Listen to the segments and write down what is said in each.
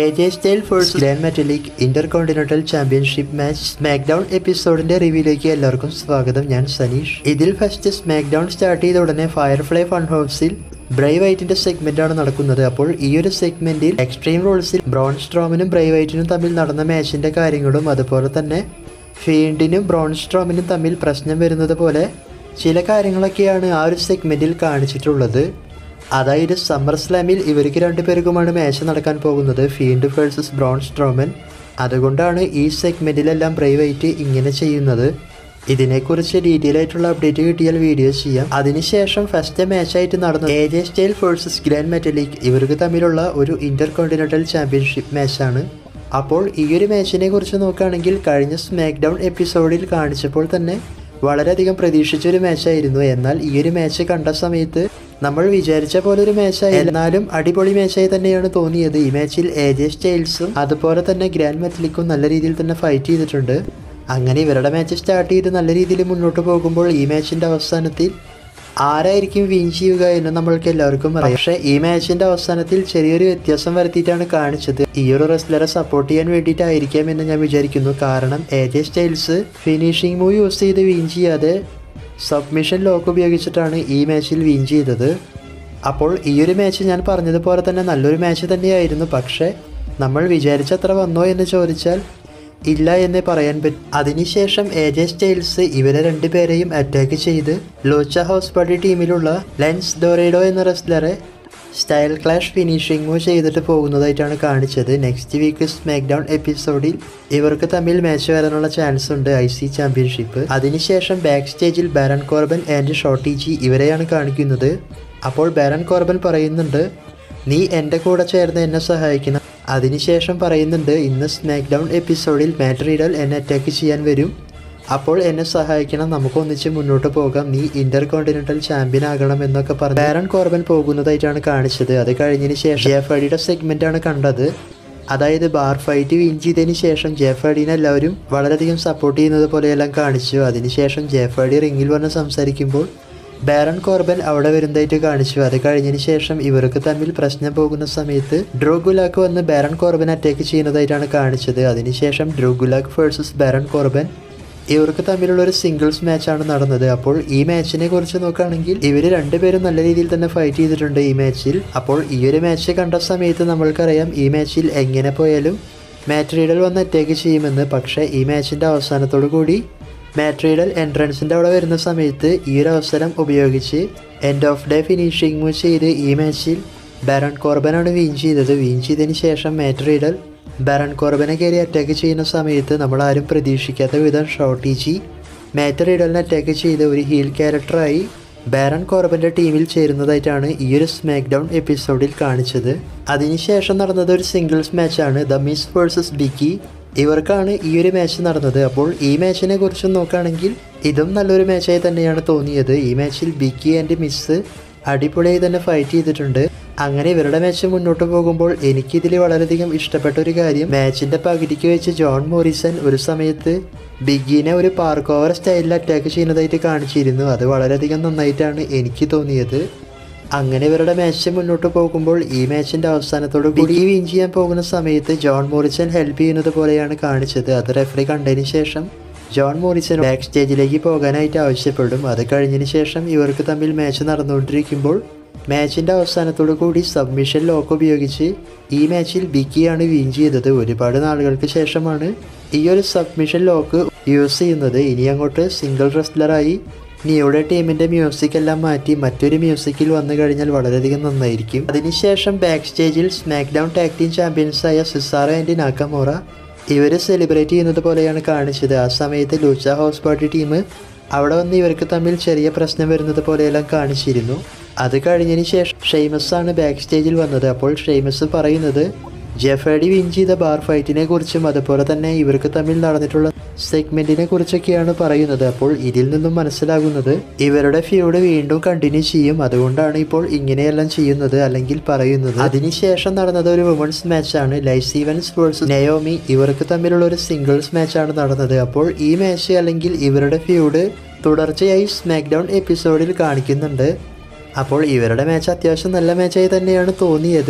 J Style versus Gran Metalik Intercontinental championship match SmackDown എപ്പിസോഡിന്റെ റിവ്യൂയിലേക്ക് എല്ലാവർക്കും സ്വാഗതം ഞാൻ സനീഷ് ഇതിൽ ഫസ്റ്റ് സ്മാക്ക് ഡൗൺ സ്റ്റാർട്ട് ചെയ്ത ഉടനെ ഫയർഫ്ലൈ ഫൺ ഹൗസിൽ ബ്രൈവ് വൈറ്റിന്റെ സെഗ്മെന്റ് ആണ് നടക്കുന്നത് അപ്പോൾ ഈ ഒരു സെഗ്മെന്റിൽ എക്സ്ട്രീം റോൾസിൽ ബ്രോൺ സ്ട്രോമിനും ബ്രൈവ് വൈറ്റിനും തമ്മിൽ നടന്ന മാച്ചിന്റെ കാര്യങ്ങളും അതുപോലെ തന്നെ ഫീൽഡിനും ബ്രോൺ സ്ട്രോമിനും തമ്മിൽ പ്രശ്നം വരുന്നത് പോലെ ചില കാര്യങ്ങളൊക്കെയാണ് ആ ഒരു സെഗ്മെന്റിൽ കാണിച്ചിട്ടുള്ളത് അതായത് സമ്മർ സ്ലാമിൽ ഇവർക്ക് രണ്ടുപേർക്കുമാണ് മാച്ച് നടക്കാൻ പോകുന്നത് ഫീൽഡ് വേഴ്സസ് ബ്രോൺ സ്ട്രോമൻ അതുകൊണ്ടാണ് ഈ സെഗ്മെന്റിലെല്ലാം പ്രൈവറ്റ് ഇങ്ങനെ ചെയ്യുന്നത് ഇതിനെക്കുറിച്ച് ഡീറ്റെയിൽ ആയിട്ടുള്ള അപ്ഡേറ്റ് കിട്ടിയാൽ വീഡിയോ ചെയ്യാം അതിനുശേഷം ഫസ്റ്റ് മാച്ചായിട്ട് നടന്ന A J Style versus Gran Metalik ഇവർക്ക് തമ്മിലുള്ള ഒരു ഇന്റർ കോണ്ടിനെന്റൽ ചാമ്പ്യൻഷിപ്പ് മാച്ചാണ് അപ്പോൾ ഈ ഒരു മാച്ചിനെ കുറിച്ച് നോക്കുകയാണെങ്കിൽ കഴിഞ്ഞ സ്മാക്ക് ഡൗൺ എപ്പിസോഡിൽ കാണിച്ചപ്പോൾ തന്നെ വളരെയധികം പ്രതീക്ഷിച്ചൊരു മാച്ചായിരുന്നു എന്നാൽ ഈ ഒരു മാച്ച് കണ്ട സമയത്ത് നമ്മൾ വിചാരിച്ച പോലെ ഒരു മാച്ചായി എന്നാലും അടിപൊളി മാച്ചായി തന്നെയാണ് തോന്നിയത് ഈ മാച്ചിൽ എ ജെ സ്റ്റൈൽസും അതുപോലെ തന്നെ ഗ്രാൻഡ് മെറ്റലിക്കും നല്ല രീതിയിൽ തന്നെ ഫൈറ്റ് ചെയ്തിട്ടുണ്ട് അങ്ങനെ ഇവരുടെ മാച്ച് സ്റ്റാർട്ട് ചെയ്ത് നല്ല രീതിയിൽ മുന്നോട്ട് പോകുമ്പോൾ ഈ മാച്ചിന്റെ അവസാനത്തിൽ ആരായിരിക്കും വിൻ ചെയ്യുക എന്ന് നമ്മൾക്ക് എല്ലാവർക്കും അറിയാം പക്ഷേ ഈ മാച്ചിന്റെ അവസാനത്തിൽ ചെറിയൊരു വ്യത്യാസം വരുത്തിയിട്ടാണ് കാണിച്ചത് ഈ ഒരു റെസ്ലറെ സപ്പോർട്ട് ചെയ്യാൻ വേണ്ടിയിട്ടായിരിക്കാം എന്ന് ഞാൻ വിചാരിക്കുന്നു കാരണം A J Styles finishing move use ചെയ്ത് വിൻ ചെയ്യാതെ സബ്മിഷൻ ലോക്ക് ഉപയോഗിച്ചിട്ടാണ് ഈ മാച്ചിൽ വിൻ ചെയ്തത് അപ്പോൾ ഈ ഒരു മാച്ച് ഞാൻ പറഞ്ഞതുപോലെ തന്നെ നല്ലൊരു മാച്ച് തന്നെയായിരുന്നു പക്ഷേ നമ്മൾ വിചാരിച്ചത്ര വന്നോ എന്ന് ചോദിച്ചാൽ ഇല്ല എന്നേ പറയാൻ പറ്റും അതിനുശേഷം എ ജെ സ്റ്റൈൽസ് ഇവരെ രണ്ടുപേരെയും അറ്റാക്ക് ചെയ്ത് ലോച്ച ഹൗസ് പാർട്ടി ടീമിലുള്ള ലെൻസ് ഡോറേഡോ എന്ന റെസ്ലറെ സ്റ്റൈൽ ക്ലാഷ് ഫിനിഷിംഗ് മൂവ് ചെയ്തിട്ട് പോകുന്നതായിട്ടാണ് കാണിച്ചത് നെക്സ്റ്റ് വീക്ക് സ്മാക്ക് ഡൗൺ എപ്പിസോഡിൽ ഇവർക്ക് തമ്മിൽ മാച്ച് വരാനുള്ള ചാൻസ് ഉണ്ട് ഐ സി ചാമ്പ്യൻഷിപ്പ് അതിനുശേഷം backstage Baron Corbin and Shorty G ഇവരെയാണ് കാണിക്കുന്നത് അപ്പോൾ ബാരൻ കോർബൻ പറയുന്നുണ്ട് നീ എൻ്റെ കൂടെ ചേർന്ന് എന്നെ സഹായിക്കണം അതിനുശേഷം പറയുന്നുണ്ട് ഇന്ന് സ്മാക്ക് ഡൗൺ എപ്പിസോഡിൽ മാറ്റ് റീഡൽ എന്നെ അറ്റാക്ക് ചെയ്യാൻ വരും അപ്പോൾ എന്നെ സഹായിക്കണം നമുക്ക് ഒന്നിച്ച് മുന്നോട്ട് പോകാം നീ ഇന്റർ കോണ്ടിനെന്റൽ ചാമ്പ്യൻ ആകണം എന്നൊക്കെ പറഞ്ഞു ബാരൺ കോർബൻ പോകുന്നതായിട്ടാണ് കാണിച്ചത് അത് കഴിഞ്ഞതിന് ശേഷം ജെഫഡിയുടെ സെഗ്മെന്റ് ആണ് കണ്ടത് അതായത് ബാർ ഫൈറ്റ് വിൻ ചെയ്തതിന് ശേഷം ജെഫഡിനെ എല്ലാവരും വളരെയധികം സപ്പോർട്ട് ചെയ്യുന്നത് പോലെയെല്ലാം കാണിച്ചു അതിനുശേഷം ജെഫഡി റിങ്ങിൽ വന്ന് സംസാരിക്കുമ്പോൾ ബാരൺ കോർബൻ അവിടെ വരുന്നതായിട്ട് കാണിച്ചു അത് കഴിഞ്ഞതിന് ശേഷം ഇവർക്ക് തമ്മിൽ പ്രശ്നം പോകുന്ന സമയത്ത് ഡ്രോ ഗുലാക്ക് വന്ന് ബാരൺ കോർബൻ അറ്റാക്ക് ചെയ്യുന്നതായിട്ടാണ് കാണിച്ചത് അതിനുശേഷം Drew Gulak versus Baron Corbin ഇവർക്ക് തമ്മിലുള്ള ഒരു സിംഗിൾസ് മാച്ചാണ് നടന്നത് അപ്പോൾ ഈ മാച്ചിനെ കുറിച്ച് നോക്കുകയാണെങ്കിൽ ഇവർ രണ്ടുപേരും നല്ല രീതിയിൽ തന്നെ ഫൈറ്റ് ചെയ്തിട്ടുണ്ട് ഈ മാച്ചിൽ അപ്പോൾ ഈ ഒരു മാച്ച് കണ്ട സമയത്ത് നമ്മൾക്കറിയാം ഈ മാച്ചിൽ എങ്ങനെ പോയാലും മാറ്റ് വന്ന് അറ്റാക്ക് ചെയ്യുമെന്ന് പക്ഷേ ഈ മാച്ചിൻ്റെ അവസാനത്തോടു കൂടി മാട്രീഡൽ എൻട്രൻസിൻ്റെ അവിടെ വരുന്ന സമയത്ത് ഈ ഒരു അവസരം ഉപയോഗിച്ച് End of Day finishing move ചെയ്ത് ഈ മാച്ചിൽ ബാരൺ കോർബനാണ് വിൻ ചെയ്തത് വിൻ ചെയ്തതിന് ശേഷം മാട്രീഡൽ ബാരൺ കോർബനെ കയറി അറ്റാക്ക് ചെയ്യുന്ന സമയത്ത് നമ്മൾ ആരും പ്രതീക്ഷിക്കാത്ത വിധം ഷോർട്ടിജി മാറ്റ് റീഡലിനെ അറ്റാക്ക് ചെയ്ത ഒരു ഹീൽ ക്യാരക്ടറായി ബാരൺ കോർബന്റെ ടീമിൽ ചേരുന്നതായിട്ടാണ് ഈ ഒരു സ്മാക്ക് ഡൗൺ എപ്പിസോഡിൽ കാണിച്ചത് അതിനുശേഷം നടന്നത് ഒരു സിംഗിൾസ് മാച്ചാണ് ദ മിസ് വേഴ്സസ് ബിക്കി ഇവർക്കാണ് ഈ ഒരു മാച്ച് നടന്നത് അപ്പോൾ ഈ മാച്ചിനെ കുറിച്ച് നോക്കുകയാണെങ്കിൽ ഇതും നല്ലൊരു മാച്ചായി തന്നെയാണ് തോന്നിയത് ഈ മാച്ചിൽ ബിക്കി ആൻഡ് മിസ് അടിപൊളിയായി തന്നെ ഫൈറ്റ് ചെയ്തിട്ടുണ്ട് അങ്ങനെ ഇവരുടെ മാച്ച് മുന്നോട്ട് പോകുമ്പോൾ എനിക്കിതിൽ വളരെയധികം ഇഷ്ടപ്പെട്ട ഒരു കാര്യം മാച്ചിന്റെ പകുതിക്ക് വെച്ച് ജോൺ മോറിസൺ ഒരു സമയത്ത് ബിഗിനെ ഒരു പാർക്ക് ഓവർ സ്റ്റൈലിൽ അറ്റാക്ക് ചെയ്യുന്നതായിട്ട് കാണിച്ചിരുന്നു അത് വളരെയധികം നന്നായിട്ടാണ് എനിക്ക് തോന്നിയത് അങ്ങനെ ഇവരുടെ മാച്ച് മുന്നോട്ട് പോകുമ്പോൾ ഈ മാച്ചിന്റെ അവസാനത്തോട് കൂടി വിൻ ചെയ്യാൻ പോകുന്ന സമയത്ത് ജോൺ മോറിസൺ ഹെൽപ്പ് ചെയ്യുന്നത് പോലെയാണ് കാണിച്ചത് അത് റെഫറി കണ്ടതിന് ശേഷം ജോൺ മോറിസൺ ബാക്ക് സ്റ്റേജിലേക്ക് പോകാനായിട്ട് ആവശ്യപ്പെടും അത് കഴിഞ്ഞതിന് ശേഷം ഇവർക്ക് തമ്മിൽ മാച്ച് നടന്നുകൊണ്ടിരിക്കുമ്പോൾ മാച്ചിന്റെ അവസാനത്തോടു കൂടി സബ്മിഷൻ ലോക്ക് ഉപയോഗിച്ച് ഈ മാച്ചിൽ ബിക്കിയാണ് വിൻ ചെയ്തത് ഒരുപാട് നാളുകൾക്ക് ശേഷമാണ് ഈ ഒരു സബ്മിഷൻ ലോക്ക് യൂസ് ചെയ്യുന്നത് ഇനി അങ്ങോട്ട് സിംഗിൾ റെസ്ലറായി നിയുടെ ടീമിന്റെ മ്യൂസിക് എല്ലാം മാറ്റി മറ്റൊരു മ്യൂസിക്കിൽ വന്നു കഴിഞ്ഞാൽ വളരെയധികം നന്നായിരിക്കും അതിനുശേഷം backstage SmackDown tag team ചാമ്പ്യൻസായ സിസാറ ആൻഡ് നാക്കമോറ ഇവർ സെലിബ്രേറ്റ് ചെയ്യുന്നത് പോലെയാണ് കാണിച്ചത് ആ സമയത്ത് ലൂച്ച ഹൗസ് പാർട്ടി ടീം അവിടെ വന്ന് ഇവർക്ക് തമ്മിൽ ചെറിയ പ്രശ്നം വരുന്നത് പോലെയെല്ലാം കാണിച്ചിരുന്നു അത് കഴിഞ്ഞതിന് ശേഷം ഷെയ്മസ് ആണ് ബാക്ക് സ്റ്റേജിൽ വന്നത് അപ്പോൾ ഷെയ്മസ് പറയുന്നത് ജെഫേഡി വിൻ ചെയ്ത ബാർ ഫൈറ്റിനെ കുറിച്ചും അതുപോലെ തന്നെ ഇവർക്ക് തമ്മിൽ നടന്നിട്ടുള്ള സെഗ്മെന്റിനെ കുറിച്ചൊക്കെയാണ് പറയുന്നത് അപ്പോൾ ഇതിൽ നിന്നും മനസ്സിലാകുന്നത് ഇവരുടെ ഫ്യൂഡ് വീണ്ടും കണ്ടിന്യൂ ചെയ്യും അതുകൊണ്ടാണ് ഇപ്പോൾ ഇങ്ങനെയെല്ലാം ചെയ്യുന്നത് അല്ലെങ്കിൽ പറയുന്നത് അതിനുശേഷം നടന്നത് ഒരു വുമൺസ് മാച്ചാണ് ലൈസ് ഈവൻസ് വേഴ്സസ് നയോമി ഇവർക്ക് തമ്മിലുള്ള ഒരു സിംഗിൾസ് മാച്ചാണ് നടന്നത് അപ്പോൾ ഈ മാച്ച് അല്ലെങ്കിൽ ഇവരുടെ ഫ്യൂഡ് തുടർച്ചയായി സ്മാക്ക് ഡൗൺ എപ്പിസോഡിൽ കാണിക്കുന്നുണ്ട് അപ്പോൾ ഇവരുടെ മാച്ച് അത്യാവശ്യം നല്ല മാച്ചായി തന്നെയാണ് തോന്നിയത്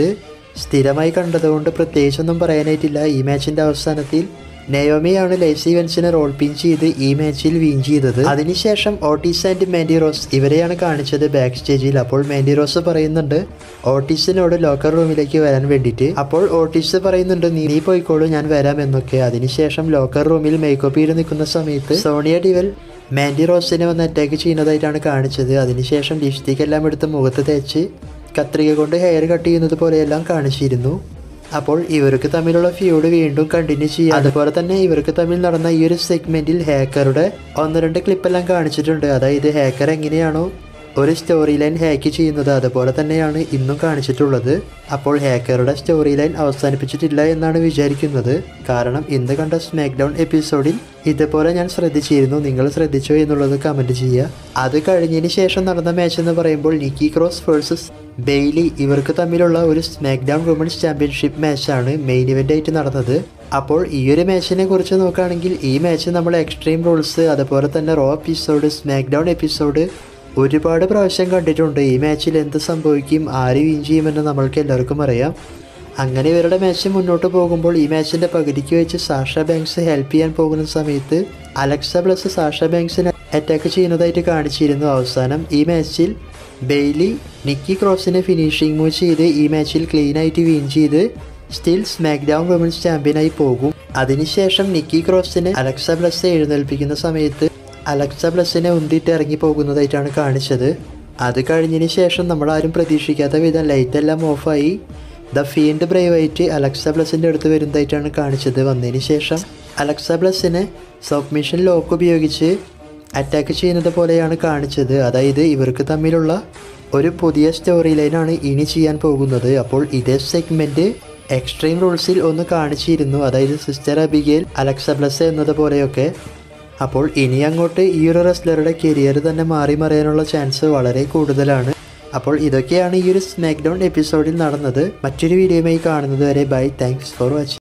സ്ഥിരമായി കണ്ടതുകൊണ്ട് പ്രത്യേകിച്ചൊന്നും പറയാനായിട്ടില്ല ഈ മാച്ചിന്റെ അവസാനത്തിൽ നയോമിയാണ് ലൈസി വെൻസിനെ റോൾ പിൻ ചെയ്ത് ഈ മാച്ചിൽ വിൻ ചെയ്തത് അതിനുശേഷം ഓട്ടീസ് ആൻഡ് മാൻഡിറോസ് ഇവരെയാണ് കാണിച്ചത് ബാക്ക് സ്റ്റേജിൽ അപ്പോൾ മാൻഡിറോസ് പറയുന്നുണ്ട് ഓട്ടീസിനോട് ലോക്കർ റൂമിലേക്ക് വരാൻ വേണ്ടിയിട്ട് അപ്പോൾ ഓട്ടീസ് പറയുന്നുണ്ട് നീ നീ പോയിക്കോളൂ ഞാൻ വരാം എന്നൊക്കെ അതിനുശേഷം ലോക്കർ റൂമിൽ മേക്കപ്പ് ചെയ്ത് നിൽക്കുന്ന സമയത്ത് സോണിയ ഡിവൽ മാൻഡി റോസിനെ വന്ന് അറ്റാക്ക് ചെയ്യുന്നതായിട്ടാണ് കാണിച്ചത് അതിനുശേഷം ലിപ്സ്റ്റിക് എല്ലാം എടുത്ത് മുഖത്ത് തേച്ച് കത്രിക കൊണ്ട് ഹെയർ കട്ട് ചെയ്യുന്നത് പോലെയെല്ലാം കാണിച്ചിരുന്നു അപ്പോൾ ഇവർക്ക് തമ്മിലുള്ള ഫ്യൂഡ് വീണ്ടും കണ്ടിന്യൂ ചെയ്യാം അതുപോലെ തന്നെ ഇവർക്ക് തമ്മിൽ നടന്ന ഈ ഒരു സെഗ്മെന്റിൽ ഹാക്കറുടെ ഒന്ന് രണ്ട് ക്ലിപ്പെല്ലാം കാണിച്ചിട്ടുണ്ട് അതായത് ഹാക്കർ എങ്ങനെയാണോ ഒരു സ്റ്റോറി ലൈൻ ഹാക്ക് ചെയ്യുന്നത് അതുപോലെ തന്നെയാണ് ഇന്നും കാണിച്ചിട്ടുള്ളത് അപ്പോൾ ഹാക്കറുടെ സ്റ്റോറി ലൈൻ അവസാനിപ്പിച്ചിട്ടില്ല എന്നാണ് വിചാരിക്കുന്നത് കാരണം ഇന്ന് കണ്ട സ്മാക്ക് ഡൗൺ എപ്പിസോഡിൽ ഇതുപോലെ ഞാൻ ശ്രദ്ധിച്ചിരുന്നു നിങ്ങൾ ശ്രദ്ധിച്ചോ എന്നുള്ളത് കമൻറ്റ് ചെയ്യുക അത് കഴിഞ്ഞതിന് ശേഷം നടന്ന മാച്ച് എന്ന് പറയുമ്പോൾ നിക്കി ക്രോസ് വേഴ്സസ് ബെയ്ലി ഇവർക്ക് തമ്മിലുള്ള ഒരു സ്മാക്ക് ഡൗൺ വുമൻസ് ചാമ്പ്യൻഷിപ്പ് മാച്ചാണ് മെയിൻ ഇവൻ്റ് ആയിട്ട് നടന്നത് അപ്പോൾ ഈ ഒരു മാച്ചിനെ കുറിച്ച് നോക്കുകയാണെങ്കിൽ ഈ മാച്ച് നമ്മൾ എക്സ്ട്രീം റൂൾസ് അതുപോലെ തന്നെ Raw episode SmackDown episode ഒരുപാട് പ്രാവശ്യം കണ്ടിട്ടുണ്ട് ഈ മാച്ചിൽ എന്ത് സംഭവിക്കും ആര് വിൻ ചെയ്യുമെന്ന് നമ്മൾക്ക് എല്ലാവർക്കും അറിയാം അങ്ങനെ ഇവരുടെ മാച്ച് മുന്നോട്ട് പോകുമ്പോൾ ഈ മാച്ചിന്റെ പകുതിക്ക് വെച്ച് സാഷ ബാങ്ക്സ് ഹെൽപ്പ് ചെയ്യാൻ പോകുന്ന സമയത്ത് അലക്സ പ്ലസ് സാഷ ബാങ്ക്സിനെ അറ്റാക്ക് ചെയ്യുന്നതായിട്ട് കാണിച്ചിരുന്നു അവസാനം ഈ മാച്ചിൽ ബെയ്ലി നിക്കി ക്രോസിനെ ഫിനിഷിംഗ് മൂവ് ചെയ്ത് ഈ മാച്ചിൽ ക്ലീൻ ആയിട്ട് വിൻ ചെയ്ത് സ്റ്റിൽ സ്മാക്ക് ഡൗൺ വുമൻസ് ചാമ്പ്യനായി പോകും അതിനുശേഷം നിക്കി ക്രോസിനെ അലക്സ പ്ലസ് എഴുന്നേൽപ്പിക്കുന്ന സമയത്ത് അലക്സ പ്ലസിനെ ഉന്തിയിട്ട് ഇറങ്ങി പോകുന്നതായിട്ടാണ് കാണിച്ചത് അത് കഴിഞ്ഞതിന് ശേഷം നമ്മൾ ആരും പ്രതീക്ഷിക്കാത്ത വിധം ലൈറ്റ് എല്ലാം ഓഫായി ദ ഫീൻഡ് ബ്രേവായിട്ട് അലക്സ പ്ലസിൻ്റെ അടുത്ത് വരുന്നതായിട്ടാണ് കാണിച്ചത് വന്നതിന് ശേഷം അലക്സ പ്ലസിനെ സബ്മിഷൻ ലോക്ക് ഉപയോഗിച്ച് അറ്റാക്ക് ചെയ്യുന്നത് പോലെയാണ് കാണിച്ചത് അതായത് ഇവർക്ക് തമ്മിലുള്ള ഒരു പുതിയ സ്റ്റോറി ലൈനാണ് ഇനി ചെയ്യാൻ പോകുന്നത് അപ്പോൾ ഇതേ സെഗ്മെൻറ്റ് എക്സ്ട്രീം റൂൾസിൽ ഒന്ന് കാണിച്ചിരുന്നു അതായത് സിസ്റ്റർ അബിഗേൽ അലക്സ പ്ലസ് എന്നതുപോലെയൊക്കെ അപ്പോൾ ഇനി അങ്ങോട്ട് ഈ ഒരു റെസ്ലറുടെ കരിയർ തന്നെ മാറി മറിയാനുള്ള ചാൻസ് വളരെ കൂടുതലാണ് അപ്പോൾ ഇതൊക്കെയാണ് ഈ ഒരു സ്മാക്ക് ഡൗൺ എപ്പിസോഡിൽ നടന്നത് മറ്റൊരു വീഡിയോയുമായി കാണുന്നത് വരെ ബൈ താങ്ക്സ് ഫോർ വാച്ചിങ്